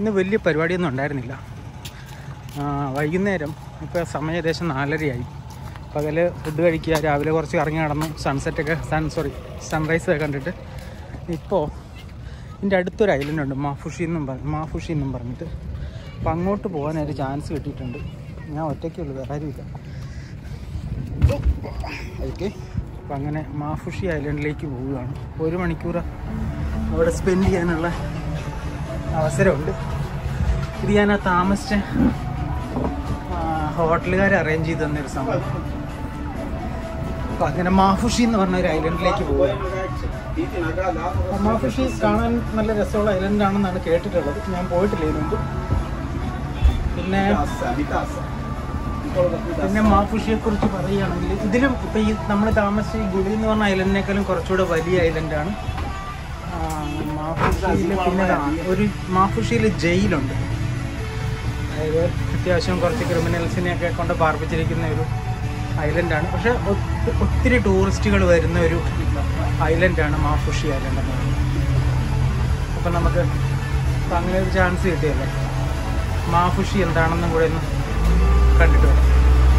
ഇന്ന് വലിയ പരിപാടിയൊന്നും ഉണ്ടായിരുന്നില്ല ആ, വൈകുന്നേരം ഇപ്പോൾ സമയം ഏകദേശം നാലരയായി പകല് ഫുഡ് കഴിക്കുക രാവിലെ കുറച്ച് ഇറങ്ങി നടന്നു സൺസെറ്റൊക്കെ സൺ സോറി സൺറൈസ് ഒക്കെ കണ്ടിട്ട് ഇപ്പോൾ ഇതിൻ്റെ അടുത്തൊരു ഐലൻഡ് ഉണ്ട് മാഫുഷി എന്നും പറഞ്ഞ് മാഫുഷി എന്നും പറഞ്ഞിട്ട് അപ്പോൾ അങ്ങോട്ട് പോകാനൊരു ചാൻസ് കിട്ടിയിട്ടുണ്ട് ഞാൻ ഒറ്റയ്ക്കുള്ളൂ വേറെ ആരുമില്ല ഓക്കെ അപ്പം അങ്ങനെ മാഫുഷി ഐലൻഡിലേക്ക് പോവുകയാണ് ഒരു മണിക്കൂർ അവിടെ സ്പെൻഡ് ചെയ്യാനുള്ള അവസരമുണ്ട് ഇത് ഞാൻ ആ താമസിച്ച ഹോട്ടലുകാർ അറേഞ്ച് ചെയ്ത് തന്നൊരു സംഭവം അപ്പം അങ്ങനെ മാഫുഷി എന്ന് പറഞ്ഞ ഒരു ഐലൻഡിലേക്ക് പോവുകയാണ് അപ്പം മാഫുഷി കാണാൻ നല്ല രസമുള്ള ഐലൻഡ് ആണെന്നാണ് കേട്ടിട്ടുള്ളത് ഞാൻ പോയിട്ടില്ല ഇതിനു മുമ്പ് പിന്നെ പിന്നെ മാഫുഷിയെ കുറിച്ച് പറയുകയാണെങ്കിൽ ഇതിലും ഇപ്പൊ ഈ നമ്മൾ താമസിച്ച ഈ ഗുഡി എന്ന് പറഞ്ഞ ഐലൻഡിനേക്കാളും കുറച്ചുകൂടെ വലിയ ഐലൻഡാണ് മാഫുഷിയിൽ പിന്നെ ദാ ഒരു മാഫുഷിയിൽ ജയിലുണ്ട് അതായത് അത്യാവശ്യം കുറച്ച് ക്രിമിനൽസിനെയൊക്കെ കൊണ്ട് പാർപ്പിച്ചിരിക്കുന്ന ഒരു ഐലൻഡാണ് പക്ഷെ ഒത്തി- ഒത്തിരി ടൂറിസ്റ്റുകൾ വരുന്ന ഒരു ഐലൻഡാണ് മാഫുഷി ഐലൻഡ് എന്ന് പറയുന്നത് അപ്പം നമുക്ക് ഇപ്പം അങ്ങനെ ഒരു ചാൻസ് കിട്ടിയല്ലേ മാഫുഷി എന്താണെന്നും കൂടെ ഒന്ന് കണ്ടിട്ട് വരാം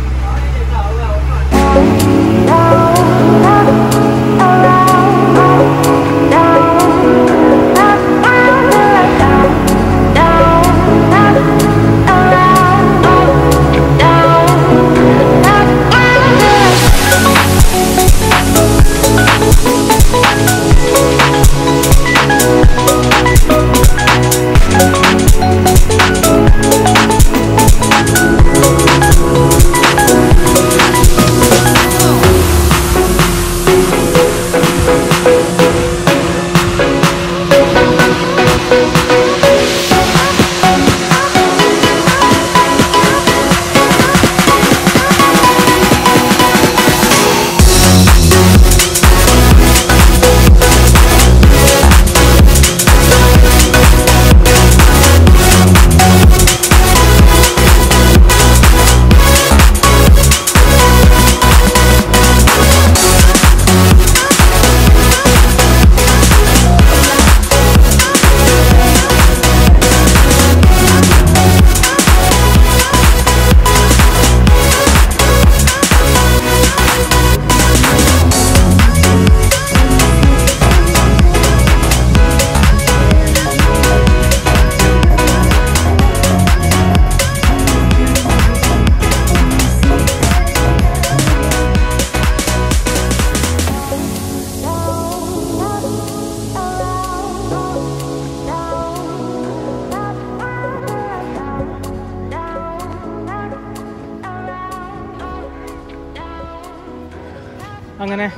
അങ്ങനെ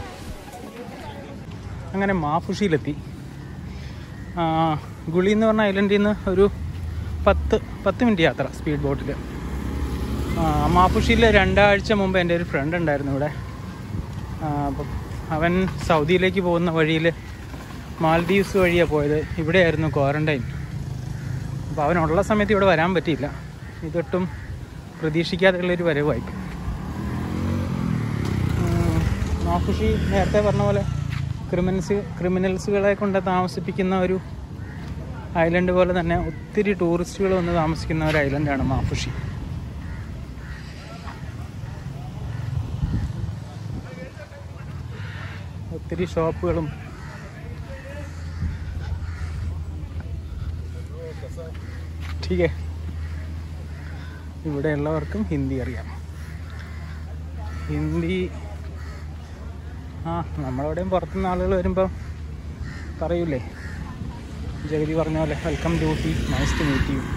അങ്ങനെ മാഫുഷിയിലെത്തി ആ, ഗുളി എന്ന് പറഞ്ഞ ഐലൻഡിൽ നിന്ന് ഒരു പത്ത് പത്ത് മിനിറ്റ് യാത്ര സ്പീഡ് ബോട്ടിൽ മാഫുഷിയിൽ രണ്ടാഴ്ച മുമ്പ് എൻ്റെ ഒരു ഫ്രണ്ട് ഉണ്ടായിരുന്നു ഇവിടെ ആ, അപ്പം അവൻ സൗദിയിലേക്ക് പോകുന്ന വഴിയിൽ മാൽദീവ്സ് വഴിയാണ് പോയത് ഇവിടെയായിരുന്നു ക്വാറൻറ്റൈൻ അപ്പോൾ അവനുള്ള സമയത്ത് ഇവിടെ വരാൻ പറ്റിയില്ല ഇതൊട്ടും പ്രതീക്ഷിക്കാതെയുള്ളൊരു വരവായി ഉം, മാഫുഷി നേരത്തെ പറഞ്ഞ പോലെ ക്രിമിനൽസ് ക്രിമിനൽസുകളെ കൊണ്ട് താമസിപ്പിക്കുന്ന ഒരു ഐലൻഡ് പോലെ തന്നെ ഒത്തിരി ടൂറിസ്റ്റുകൾ വന്ന് താമസിക്കുന്ന ഒരു ഐലൻഡാണ് മാഫുഷി ഒത്തിരി ഷോപ്പുകളും ठीक है ഇവിടെയുള്ളവർക്കും ഹിന്ദി അറിയാം ഹിന്ദി ആ നമ്മളവിടെയും പുറത്തുനിന്ന് ആളുകൾ വരുമ്പോൾ പറയൂലേ ജഗതി പറഞ്ഞ പോലെ welcome duty nice to meet you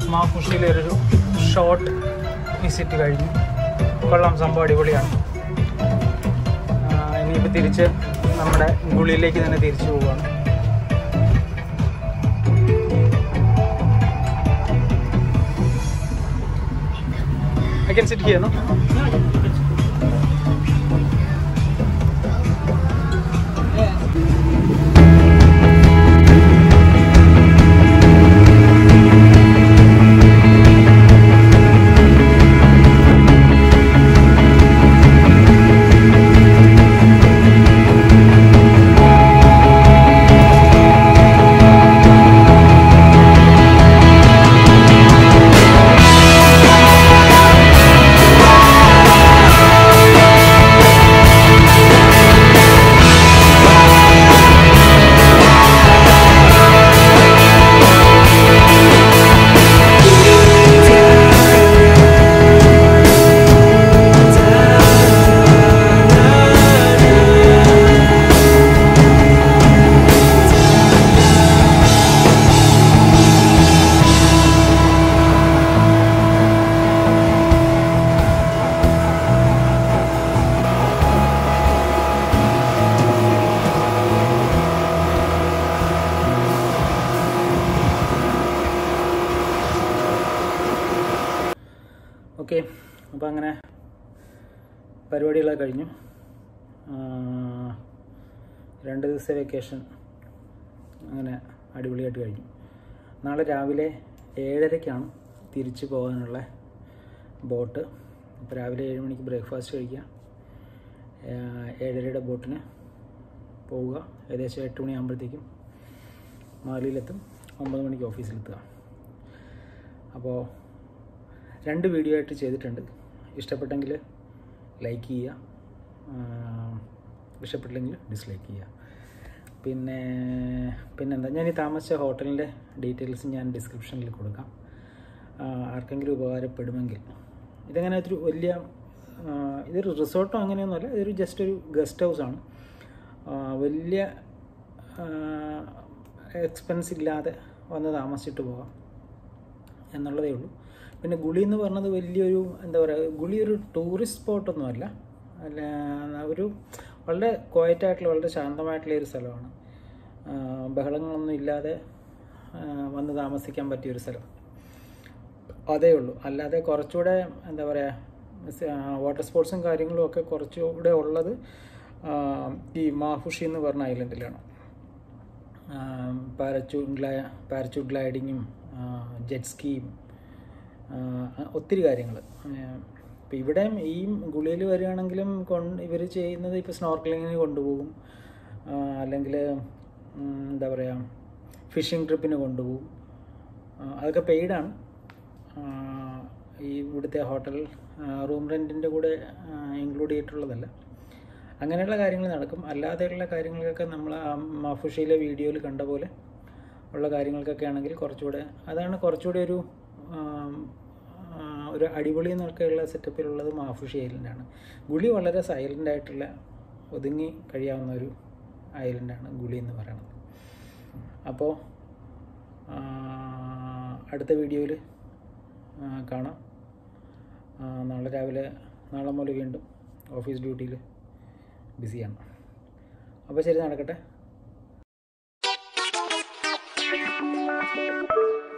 മാഫുഷിയിലെ ഒരു ഷോർട്ട് വിസിറ്റ് കഴിഞ്ഞു കൊള്ളാം സംഭവം അടിപൊളിയാണ് ആ, ഇനിയിപ്പോൾ തിരിച്ച് നമ്മുടെ ഗുളിയിലേക്ക് തന്നെ തിരിച്ചു പോവുകയാണ് I can sit here, no? Okay അപ്പോൾ അങ്ങനെ പരിപാടികളൊക്കെ കഴിഞ്ഞു ആ, രണ്ട് ദിവസത്തെ വെക്കേഷൻ അങ്ങനെ അടിപൊളിയായിട്ട് കഴിഞ്ഞു നാളെ രാവിലെ ഏഴരയ്ക്കാണ് തിരിച്ചു പോകാനുള്ള ബോട്ട് അപ്പോൾ രാവിലെ ഏഴ് മണിക്ക് ബ്രേക്ക്ഫാസ്റ്റ് കഴിക്കുക ആ, ഏഴരയുടെ ബോട്ടിന് പോവുക ഏകദേശം എട്ട് മണിയാകുമ്പോഴത്തേക്കും മാലിയിലെത്തും ഒമ്പത് മണിക്ക് ഓഫീസിലെത്തുക അപ്പോൾ രണ്ട് വീഡിയോ ആയിട്ട് ചെയ്തിട്ടുണ്ട് ഇഷ്ടപ്പെട്ടെങ്കിൽ ലൈക്ക് ചെയ്യുക ആഹ് ഇഷ്ടപ്പെട്ടില്ലെങ്കിൽ ഡിസ്ലൈക്ക് ചെയ്യുക പിന്നെ പിന്നെന്താ ഞാൻ ഈ താമസിച്ച ഹോട്ടലിൻ്റെ ഡീറ്റെയിൽസ് ഞാൻ ഡിസ്ക്രിപ്ഷനിൽ കൊടുക്കാം ആഹ് ആർക്കെങ്കിലും ഉപകാരപ്പെടുമെങ്കിൽ ഇതങ്ങനെ ഒരു വലിയ ആഹ് ഇതൊരു റിസോർട്ടോ അങ്ങനെയൊന്നുമല്ല ഇതൊരു ജസ്റ്റ് ഒരു ഗസ്റ്റ് ഹൗസാണ് വലിയ എക്സ്പെൻസ് ഇല്ലാതെ വന്ന് താമസിച്ചിട്ട് പോകാം എന്നുള്ളതേ ഉള്ളൂ പിന്നെ ഗുളി എന്ന് പറഞ്ഞത് വലിയൊരു എന്താ പറയുക ഗുളി ഒരു ടൂറിസ്റ്റ് സ്പോട്ടൊന്നുമല്ല അല്ല ഒരു വളരെ ക്വയറ്റ് ആയിട്ടുള്ള വളരെ ശാന്തമായിട്ടുള്ള ഒരു സ്ഥലമാണ് ആ, ബഹളങ്ങളൊന്നും ഇല്ലാതെ ആ, വന്ന് താമസിക്കാൻ പറ്റിയൊരു സ്ഥലം അതേ ഉള്ളൂ അല്ലാതെ കുറച്ചുകൂടെ എന്താ പറയുക വാട്ടർ സ്പോർട്സും കാര്യങ്ങളും ഒക്കെ കുറച്ചുകൂടെ ഉള്ളത് ആ, ഈ മാഹുഷി എന്ന് പറഞ്ഞ ഐലൻഡിലാണ് പാരച്യൂട്ട് ഗ്ലൈ പാരച്യൂട്ട് ഗ്ലൈഡിങ്ങും ജെറ്റ് സ്കീം ഒത്തിരി കാര്യങ്ങൾ ഇപ്പം ഇവിടെ ഈ ഗുളിയിൽ വരികയാണെങ്കിലും കൊണ്ട് ഇവർ ചെയ്യുന്നത് ഇപ്പോൾ സ്നോർക്കലിങ്ങിന് കൊണ്ടുപോകും അല്ലെങ്കിൽ എന്താ പറയുക ഫിഷിംഗ് ട്രിപ്പിന് കൊണ്ടുപോകും ആ, അതൊക്കെ പെയ്ഡാണ് ഈ ഇവിടുത്തെ ഹോട്ടൽ റൂം റെൻറ്റിൻ്റെ കൂടെ ഇൻക്ലൂഡ് ചെയ്തിട്ടുള്ളതല്ല അങ്ങനെയുള്ള കാര്യങ്ങൾ നടക്കും അല്ലാതെയുള്ള കാര്യങ്ങൾക്കൊക്കെ നമ്മൾ ആ മാഫുഷയിലെ വീഡിയോയിൽ കണ്ട പോലെ ഉള്ള കാര്യങ്ങൾക്കൊക്കെ ആണെങ്കിൽ കുറച്ചുകൂടെ അതാണ് കുറച്ചുകൂടെ ഒരു ആം, ആ, ഒരു അടിപൊളി എന്നൊക്കെയുള്ള സെറ്റപ്പിലുള്ളത് മാഫുഷി ഐലൻഡാണ് ഗുളി വളരെ സൈലൻ്റ് ആയിട്ടുള്ള ഒതുങ്ങി കഴിയാവുന്ന ഒരു ഐലൻഡാണ് ഗുളി എന്ന് പറയുന്നത് അപ്പോൾ ആ, അടുത്ത വീഡിയോയിൽ കാണാം ആ, നാളെ രാവിലെ നാളെ മുതൽ വീണ്ടും ഓഫീസ് ഡ്യൂട്ടിയിൽ ബിസിയാണ് അപ്പോൾ ശരി നടക്കട്ടെ